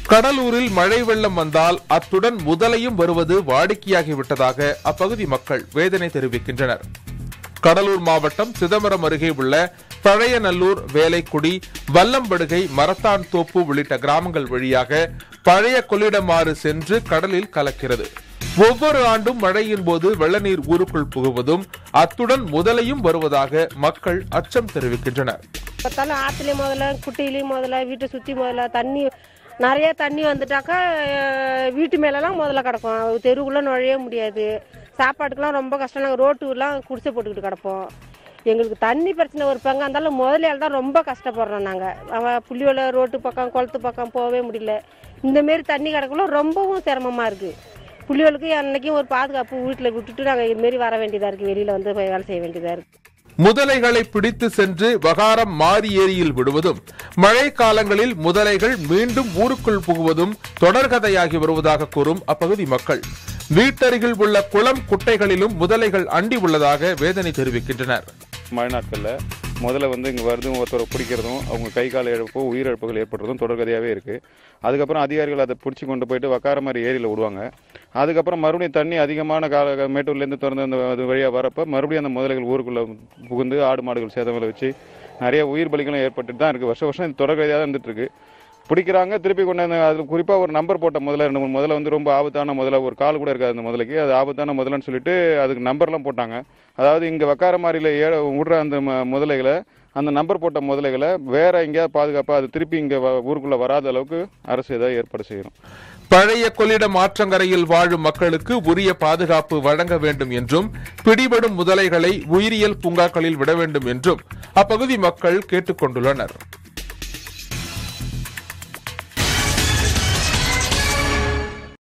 கடலூரில் மழை வெள்ளம் வந்தால் அத்துடன் முதலையும் வருவது வாடிக்கையாகிவிட்டதாக அப்பகுதி மக்கள் வேதனை தெரிவிக்கின்றனர் கடலூர் மாவட்டம் சிதம்பரம் அருகே உள்ள பழையநல்லூர் வேலைக்குடி வல்லம்படுகை மரத்தான் தோப்பு உள்ளிட்ட கிராமங்கள் வழியாக பழைய கொள்ளிடமாறு சென்று கடலில் கலக்கிறது ஒவ்வொரு ஆண்டும் மழையின் போது வெள்ளநீர் ஊருக்குள் புகுவதும் அத்துடன் முதலையும் வருவதாக மக்கள் அச்சம் தெரிவிக்கின்றனர் பார்த்தாலும் ஆற்றுலேயும் முதல்ல குட்டையிலையும் முதல்ல வீட்டை சுற்றி முதல்ல தண்ணி நிறைய தண்ணி வந்துட்டாக்கா அஹ், வீட்டு மேலெல்லாம் முதல்ல கிடக்கும் தெருவுக்குள்ளே நுழைய முடியாது சாப்பாட்டுக்கெல்லாம் ரொம்ப கஷ்டம் நாங்கள் ரோட்டுலாம் குடிசை போட்டுக்கிட்டு கிடப்போம் எங்களுக்கு தண்ணி பிரச்சனை ஒரு பங்கு இருந்தாலும் முதலையால் தான் ரொம்ப கஷ்டப்படுறோம் நாங்கள் அவன் புள்ளியோல ரோட்டு பக்கம் குளத்து பக்கம் போகவே முடியல இந்தமாரி தண்ணி கிடக்குள்ள ரொம்பவும் சிரமமாக இருக்குது புள்ளியோலுக்கு அன்னைக்கும் ஒரு பாதுகாப்பு வீட்டில் விட்டுட்டு நாங்கள் இதுமாரி வர வேண்டியதாக இருக்குது வெளியில் வந்து போய் வேலை செய்ய வேண்டியதாக இருக்குது முதலைகளை பிடித்து சென்று வகாரம் மாரி ஏரியில் விடுவதும் மழை காலங்களில் முதலைகள் மீண்டும் ஊருக்குள் புகுவதும் தொடர்கதையாகி வருவதாக கூறும் அப்பகுதி மக்கள் வீட்டருகில் உள்ள குளம் குட்டைகளிலும் முதலைகள் அண்டி உள்ளதாக வேதனை தெரிவிக்கின்றனர் மழை நாட்களில் முதல்ல வந்து இங்கே வருதும் ஒருத்தரை பிடிக்கிறதும் அவங்க கை கால் இழப்போ உயிரிழப்புகள் ஏற்படுறதும் தொடர்கதையாகவே இருக்குது அதுக்கப்புறம் அதிகாரிகள் அதை பிடிச்சி கொண்டு போயிட்டு வக்கார மாதிரி ஏரியில் விடுவாங்க அதுக்கப்புறம் மறுபடியும் தண்ணி அதிகமான கால மேட்டூர்லேருந்து திறந்து அந்த அது வழியாக வரப்போ மறுபடியும் அந்த முதலைகள் ஊருக்குள்ளே புகுந்து ஆடு மாடுகள் சேதங்களை வச்சு நிறைய உயிர் பலிகளும் ஏற்பட்டுட்டு தான் இருக்குது வருஷம் வருஷம் இது தொடர்கதையாக தான் இருந்துட்டு இருக்கு பிடிக்கிறாங்க திருப்பி கொண்டு வந்து அது குறிப்பாக ஒரு நம்பர் போட்ட முதல்ல ரெண்டு மூணு முதல்ல வந்து ரொம்ப ஆபத்தான முதல்ல ஒரு கால் கூட இருக்காது அந்த முதலைக்கு அது ஆபத்தான முதலன்னு சொல்லிட்டு அதுக்கு நம்பர்லாம் போட்டாங்க அதாவது இங்கே வக்கார மாதிரியில் ஏ விடுற அந்த ம- முதலைகளை அந்த நம்பர் போட்ட முதலைகளை வேற எங்கேயாவது பாதுகாப்பாக அது திருப்பி இங்கே ஊருக்குள்ளே வராத அளவுக்கு அரசு ஏதாவது ஏற்பாடு செய்யணும் பழைய கொள்ளிடம் ஆற்றங்கரையில் வாழும் மக்களுக்கு உரிய பாதுகாப்பு வழங்க வேண்டும் என்றும் பிடிபடும் முதலைகளை உயிரியல் பூங்காக்களில் விட வேண்டும் என்றும் அப்பகுதி மக்கள் கேட்டுக் கொண்டுள்ளனர்